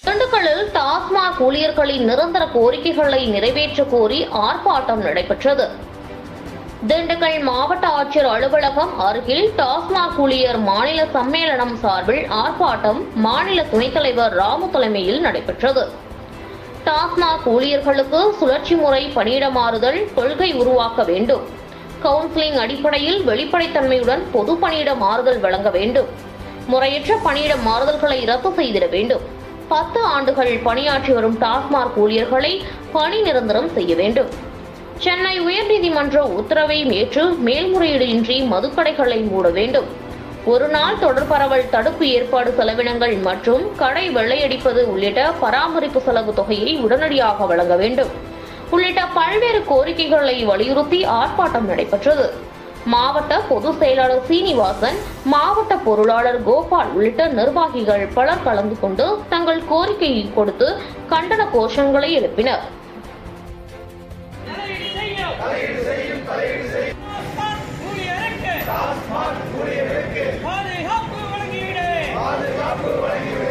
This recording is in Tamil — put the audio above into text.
திண்டுக்கல்லில் டாஸ்மாக் ஊழியர்களின் நிரந்தர கோரிக்கைகளை நிறைவேற்ற கோரி ஆர்ப்பாட்டம் நடைபெற்றது திண்டுக்கல் மாவட்ட ஆட்சியர் அலுவலகம் அருகில் டாஸ்மாக் ஊழியர் மாநில சம்மேளனம் சார்பில் ஆர்ப்பாட்டம் மாநில துணைத் தலைவர் ராமு தலைமையில் நடைபெற்றது டாஸ்மாக் ஊழியர்களுக்கு சுழற்சி முறை பணியிட மாறுதல் கொள்கை உருவாக்க வேண்டும் கவுன்சிலிங் அடிப்படையில் வெளிப்படைத்தன்மையுடன் பொது பணியிட மாறுதல் வழங்க வேண்டும் முறையற்ற பணியிட மாறுதல்களை ரத்து செய்திட வேண்டும் பத்து ஆண்டுகள் பணியாற்றி வரும் டாஸ்மாக் ஊழியர்களை பணி நிரந்தரம் செய்ய வேண்டும் சென்னை உயர்நீதிமன்ற உத்தரவை ஏற்று மேல்முறையீடு இன்றி மதுக்கடைகளை மூட வேண்டும் ஒரு நாள் தொடர் பரவல் தடுப்பு ஏற்பாடு செலவினங்கள் மற்றும் கடை வெள்ளையடிப்பது உள்ளிட்ட பராமரிப்பு செலவு தொகையை உடனடியாக வழங்க வேண்டும் உள்ளிட்ட பல்வேறு கோரிக்கைகளை வலியுறுத்தி ஆர்ப்பாட்டம் நடைபெற்றது மாவட்ட பொதுச் செயலாளர் சீனிவாசன் மாவட்ட பொருளாளர் கோபால் உள்ளிட்ட நிர்வாகிகள் பலர் கலந்து கொண்டு தங்கள் கோரிக்கையை கொடுத்து கண்டன கோஷங்களை எழுப்பினர் தலையீடு செய்யும் டாஸ்மாக் ஊழியருக்கு பாதுகாப்பு வழங்கிவிடு